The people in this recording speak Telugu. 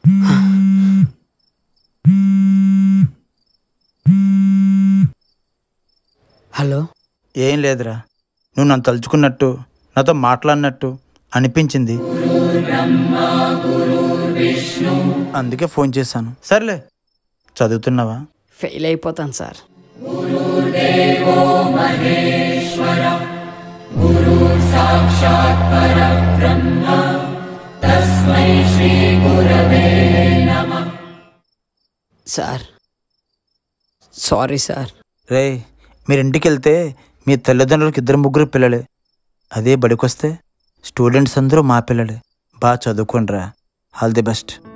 హలో ఏం లేదురా నువ్వు నన్ను తలుచుకున్నట్టు నాతో మాట్లాడినట్టు అనిపించింది అందుకే ఫోన్ చేశాను సర్లే చదువుతున్నావా ఫెయిల్ అయిపోతాను సార్ సార్ సారీ సార్ రే మీరు ఇంటికి వెళ్తే మీ తల్లిదండ్రులకు ఇద్దరు ముగ్గురు పిల్లలే అదే బడికొస్తే స్టూడెంట్స్ అందరూ మా పిల్లలే బాగా చదువుకోండిరా ఆల్ ది బెస్ట్